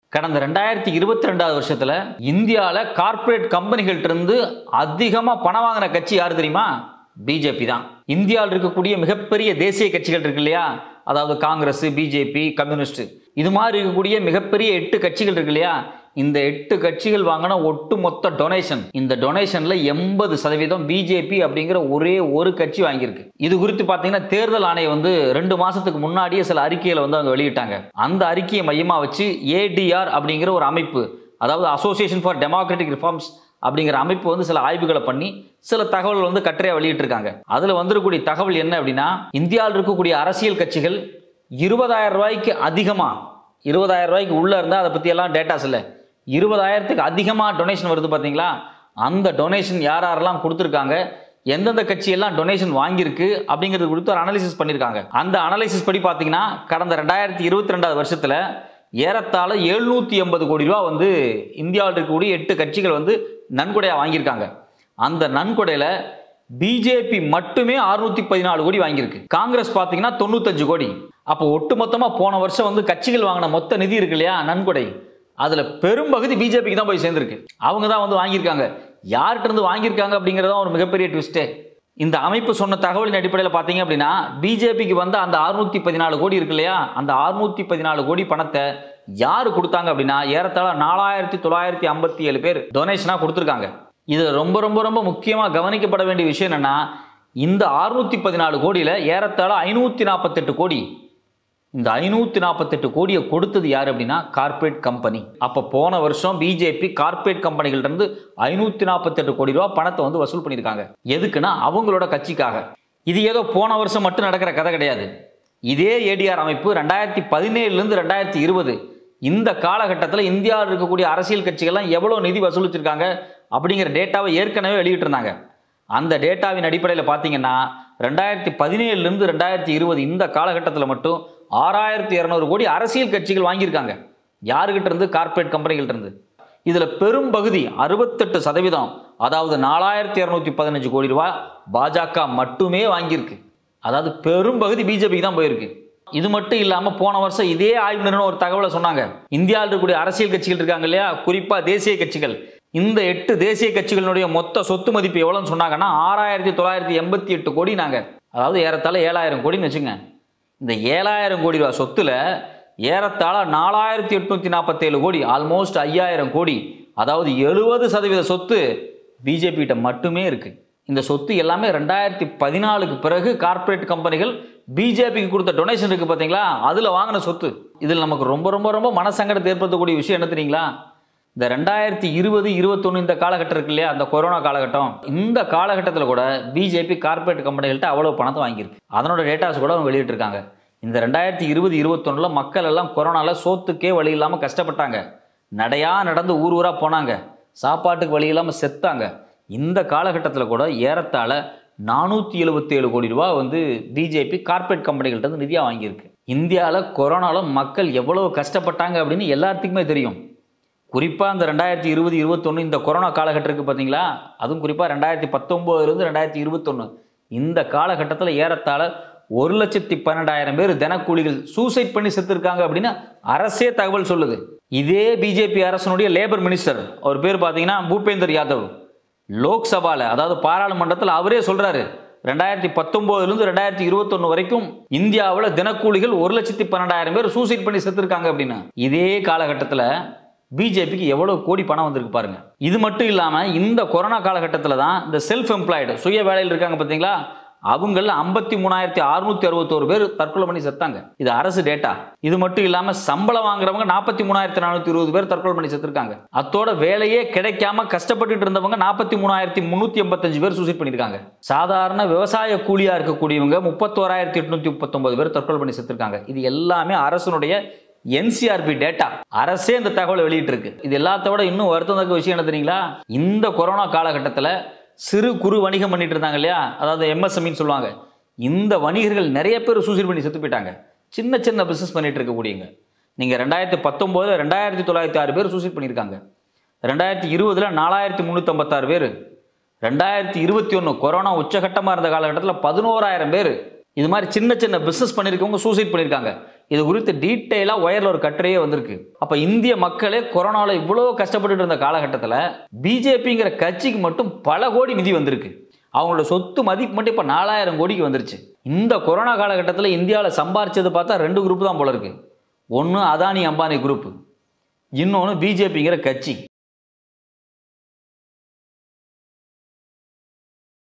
கடந்த ரெண்டாயிரத்தி இருபத்தி ரெண்டாவது வருஷத்துல இந்தியாவில் கார்ப்பரேட் கம்பெனிகள்ட்ட இருந்து அதிகமாக பணம் வாங்கின கட்சி யார் தெரியுமா பிஜேபி தான் இந்தியாவில் இருக்கக்கூடிய மிகப்பெரிய தேசிய கட்சிகள் இருக்கு இல்லையா அதாவது காங்கிரஸ் பிஜேபி கம்யூனிஸ்ட் இது மாதிரி இருக்கக்கூடிய மிகப்பெரிய எட்டு கட்சிகள் இருக்கு இல்லையா இந்த எட்டு கட்சிகள் வாங்கின ஒட்டுமொத்த டொனேஷன் இந்த டொனேஷன்ல எண்பது சதவீதம் பிஜேபி அப்படிங்கிற ஒரே ஒரு கட்சி வாங்கியிருக்கு இது குறித்து பார்த்தீங்கன்னா தேர்தல் ஆணையம் வந்து ரெண்டு மாசத்துக்கு முன்னாடியே சில அறிக்கைகளை வந்து அவங்க வெளியிட்டாங்க அந்த அறிக்கையை மையமாக வச்சு ஏடிஆர் அப்படிங்கிற ஒரு அமைப்பு அதாவது அசோசியேஷன் ஃபார் டெமோக்ராட்டிக் ரிஃபார்ம்ஸ் அப்படிங்கிற அமைப்பு வந்து சில ஆய்வுகளை பண்ணி சில தகவல் வந்து கட்டுரையா வெளியிட்டிருக்காங்க அதில் வந்திருக்கக்கூடிய தகவல் என்ன அப்படின்னா இந்தியாவில் இருக்கக்கூடிய அரசியல் கட்சிகள் இருபதாயிரம் ரூபாய்க்கு அதிகமாக இருபதாயிரம் ரூபாய்க்கு உள்ளே இருந்தால் அதை பற்றியெல்லாம் டேட்டாஸ் இல்லை இருபதாயிரத்துக்கு அதிகமாக டொனேஷன் வருது பார்த்தீங்களா அந்த டொனேஷன் யார் யாரெல்லாம் கொடுத்துருக்காங்க எந்தெந்த கட்சியெல்லாம் டொனேஷன் வாங்கியிருக்கு அப்படிங்கிறது குறித்து ஒரு அனாலிசிஸ் பண்ணியிருக்காங்க அந்த அனாலிசிஸ் படி பார்த்தீங்கன்னா கடந்த ரெண்டாயிரத்தி இருபத்தி ரெண்டாவது வருஷத்தில் ஏறத்தாழ எழுநூற்றி எண்பது கோடி ரூபா வந்து இந்தியாவில் இருக்கக்கூடிய எட்டு கட்சிகள் வந்து நன்கொடையாக வாங்கியிருக்காங்க அந்த நன்கொடையில் பிஜேபி மட்டுமே அறுநூத்தி பதினாலு கோடி வாங்கியிருக்கு காங்கிரஸ் பார்த்தீங்கன்னா தொண்ணூத்தஞ்சு கோடி அப்போ ஒட்டுமொத்தமாக போன வருஷம் வந்து கட்சிகள் வாங்கின மொத்த நிதி இருக்கு இல்லையா நன்கொடை அதில் பெரும்பகுதி பிஜேபிக்கு தான் போய் சேர்ந்துருக்கு அவங்க தான் வந்து வாங்கியிருக்காங்க யார்கிட்ட இருந்து வாங்கியிருக்காங்க அப்படிங்கிறதான் ஒரு மிகப்பெரிய ட்விஸ்ட்டே இந்த அமைப்பு சொன்ன தகவலின் அடிப்படையில் பார்த்தீங்க அப்படின்னா பிஜேபிக்கு வந்த அந்த அறுநூத்தி பதினாலு கோடி இருக்கு இல்லையா அந்த அறுநூத்தி பதினாலு கோடி பணத்தை யார் கொடுத்தாங்க அப்படின்னா ஏறத்தாழ நாலாயிரத்தி தொள்ளாயிரத்தி ஐம்பத்தி ஏழு பேர் டொனேஷனாக கொடுத்துருக்காங்க இது ரொம்ப ரொம்ப ரொம்ப முக்கியமாக கவனிக்கப்பட வேண்டிய விஷயம் என்னன்னா இந்த அறுநூத்தி பதினாலு கோடியில் ஏறத்தாழ ஐநூற்றி நாற்பத்தெட்டு கோடி இந்த ஐநூற்றி நாற்பத்தெட்டு கோடியை கொடுத்தது யார் அப்படின்னா கார்ப்பரேட் கம்பெனி அப்போ போன வருஷம் பிஜேபி கார்ப்பரேட் கம்பெனிகள்ட்ட இருந்து ஐநூற்றி நாற்பத்தெட்டு கோடி ரூபா பணத்தை வந்து வசூல் பண்ணியிருக்காங்க எதுக்குன்னா அவங்களோட கட்சிக்காக இது ஏதோ போன வருஷம் மட்டும் நடக்கிற கதை கிடையாது இதே ஏடிஆர் அமைப்பு ரெண்டாயிரத்தி பதினேழுலேருந்து ரெண்டாயிரத்தி இருபது இந்த காலகட்டத்தில் இந்தியாவில் இருக்கக்கூடிய அரசியல் கட்சிகள்லாம் எவ்வளோ நிதி வசூலிச்சிருக்காங்க அப்படிங்கிற டேட்டாவை ஏற்கனவே வெளியிட்டிருந்தாங்க அந்த டேட்டாவின் அடிப்படையில் பார்த்தீங்கன்னா ரெண்டாயிரத்தி பதினேழுலேருந்து ரெண்டாயிரத்தி இருபது இந்த காலகட்டத்தில் மட்டும் ஆறாயிரத்தி இரநூறு கோடி அரசியல் கட்சிகள் வாங்கியிருக்காங்க யாருக்கிட்ட இருந்து கார்ப்பரேட் கம்பெனிகள்ட்ட இருந்து இதில் பெரும் பகுதி அறுபத்தெட்டு சதவீதம் அதாவது நாலாயிரத்தி இரநூத்தி பதினஞ்சு கோடி ரூபாய் பாஜக மட்டுமே வாங்கியிருக்கு அதாவது பெரும் பகுதி பிஜேபிக்கு தான் போயிருக்கு இது மட்டும் இல்லாமல் போன வருஷம் இதே ஆய்வு நிறுவனம் ஒரு தகவலை சொன்னாங்க இந்தியாவில் இருக்கக்கூடிய அரசியல் கட்சிகள் இருக்காங்க இல்லையா குறிப்பாக தேசிய கட்சிகள் இந்த எட்டு தேசிய கட்சிகளினுடைய மொத்த சொத்து மதிப்பு எவ்வளோன்னு சொன்னாங்கன்னா ஆறாயிரத்தி தொள்ளாயிரத்தி எண்பத்தி எட்டு கோடி நாங்கள் அதாவது ஏறத்தாழ ஏழாயிரம் கோடின்னு வச்சுங்க இந்த ஏழாயிரம் கோடி ரூபா சொத்துல ஏறத்தாழ நாலாயிரத்தி எட்நூத்தி நாற்பத்தேழு கோடி ஆல்மோஸ்ட் ஐயாயிரம் கோடி அதாவது எழுபது சதவீத சொத்து பிஜேபி கிட்ட மட்டுமே இருக்கு இந்த சொத்து எல்லாமே ரெண்டாயிரத்தி பதினாலுக்கு பிறகு கார்ப்பரேட் கம்பெனிகள் பிஜேபிக்கு கொடுத்த டொனேஷன் இருக்கு பார்த்தீங்களா அதில் வாங்கின சொத்து இதில் நமக்கு ரொம்ப ரொம்ப ரொம்ப மனசங்கடத்தை ஏற்படுத்தக்கூடிய விஷயம் என்ன தெரியுங்களா இந்த ரெண்டாயிரத்தி இருபது இருபத்தொன்று இந்த காலகட்டம் இருக்கு இல்லையா அந்த கொரோனா காலகட்டம் இந்த காலகட்டத்தில் கூட பிஜேபி கார்ப்பரேட் கம்பெனிகள்ட்ட அவ்வளோ பணத்தை வாங்கியிருக்கு அதனோட டேட்டாஸ் கூட அவங்க வெளியிட்டிருக்காங்க இந்த ரெண்டாயிரத்தி இருபது இருபத்தொன்னில் மக்கள் எல்லாம் கொரோனாவில் சோத்துக்கே வழி இல்லாமல் கஷ்டப்பட்டாங்க நடையா நடந்து ஊர் ஊராக போனாங்க சாப்பாட்டுக்கு வழி இல்லாமல் செத்தாங்க இந்த காலகட்டத்தில் கூட ஏறத்தாழ நானூற்றி எழுபத்தேழு கோடி ரூபா வந்து பிஜேபி கார்ப்பரேட் கம்பெனிகள்ட்ட இருந்து நிதியாக வாங்கியிருக்கு இந்தியாவில் கொரோனாவில் மக்கள் எவ்வளவு கஷ்டப்பட்டாங்க அப்படின்னு எல்லாத்துக்குமே தெரியும் குறிப்பாக இந்த ரெண்டாயிரத்தி இருபது இருபத்தொன்று இந்த கொரோனா காலகட்டம் இருக்குது பார்த்தீங்களா அதுவும் குறிப்பாக ரெண்டாயிரத்தி பத்தொம்போதுலேருந்து ரெண்டாயிரத்தி இருபத்தொன்று இந்த காலகட்டத்தில் ஏறத்தாழ ஒரு லட்சத்தி பன்னெண்டாயிரம் பேர் தினக்கூலிகள் சூசைட் பண்ணி செத்துருக்காங்க அப்படின்னு அரசே தகவல் சொல்லுது இதே பிஜேபி அரசனுடைய லேபர் மினிஸ்டர் அவர் பேர் பார்த்தீங்கன்னா பூபேந்தர் யாதவ் லோக்சபால அதாவது பாராளுமன்றத்தில் அவரே சொல்றாரு ரெண்டாயிரத்தி பத்தொம்போதுலேருந்து ரெண்டாயிரத்தி இருபத்தொன்று வரைக்கும் இந்தியாவில் தினக்கூலிகள் ஒரு லட்சத்தி பன்னெண்டாயிரம் பேர் சூசைட் பண்ணி செத்துருக்காங்க அப்படின்னு இதே காலகட்டத்தில் பிஜேபிக்கு எவ்வளவு கோடி பணம் வந்திருக்கு பாருங்க இது மட்டும் இல்லாமல் இந்த கொரோனா காலகட்டத்தில் தான் இந்த செல்ஃப் எம்ப்ளாய்டு சுய வேலையில் இருக்காங்க பார்த்தீங்களா அவங்கள ஐம்பத்தி மூணாயிரத்தி அறுநூத்தி அறுபத்தோரு பேர் தற்கொலை பண்ணி செத்தாங்க இது அரசு டேட்டா இது மட்டும் இல்லாம சம்பளம் வாங்குறவங்க நாற்பத்தி மூணாயிரத்தி நானூத்தி இருபது பேர் தற்கொலை பண்ணி செத்துருக்காங்க அத்தோட வேலையே கிடைக்காம கஷ்டப்பட்டுட்டு இருந்தவங்க நாற்பத்தி மூணாயிரத்தி முன்னூத்தி எண்பத்தஞ்சு பேர் சூசைட் பண்ணிருக்காங்க சாதாரண விவசாய கூலியா இருக்கக்கூடியவங்க முப்பத்தோராயிரத்தி எட்நூத்தி முப்பத்தொன்பது பேர் தற்கொலை பண்ணி செத்துருக்காங்க இது எல்லாமே அரசனுடைய என்சிஆர்பி டேட்டா அரசே இந்த தகவலை வெளியிட்டிருக்கு இது எல்லாத்த விட இன்னும் வருத்தத்தக்க விஷயம் என்ன தெரியுங்களா இந்த கொரோனா காலகட்டத்தில் சிறு குறு வணிகம் பண்ணிட்டு இருந்தாங்க இல்லையா அதாவது எம்எஸ்எம்இன்னு சொல்லுவாங்க இந்த வணிகர்கள் நிறைய பேர் சூசைட் பண்ணி செத்து போயிட்டாங்க சின்ன சின்ன பிஸ்னஸ் பண்ணிட்டு இருக்கக்கூடியவங்க நீங்கள் ரெண்டாயிரத்தி பத்தொம்போது ரெண்டாயிரத்தி தொள்ளாயிரத்தி ஆறு பேர் சூசைட் பண்ணியிருக்காங்க ரெண்டாயிரத்தி இருபதில் நாலாயிரத்தி முந்நூற்றம்பத்தாறு பேர் ரெண்டாயிரத்தி இருபத்தி ஒன்று கொரோனா உச்சகட்டமாக இருந்த காலகட்டத்தில் பதினோராயிரம் பேர் இது மாதிரி சின்ன சின்ன பிஸ்னஸ் பண்ணியிருக்கவங்க சூசைட் பண்ணியிருக்காங்க இது குறித்து டீட்டெயிலாக ஒயரில் ஒரு கட்டுரையே வந்திருக்கு அப்போ இந்திய மக்களே கொரோனாவில் இவ்வளோ கஷ்டப்பட்டுட்டு இருந்த காலகட்டத்தில் பிஜேபிங்கிற கட்சிக்கு மட்டும் பல கோடி நிதி வந்திருக்கு அவங்களோட சொத்து மதிப்பு மட்டும் இப்போ நாலாயிரம் கோடிக்கு வந்துருச்சு இந்த கொரோனா காலகட்டத்தில் இந்தியாவில் சம்பாரிச்சது பார்த்தா ரெண்டு குரூப் தான் போல இருக்கு ஒன்று அதானி அம்பானி குரூப் இன்னொன்று பிஜேபிங்கிற கட்சி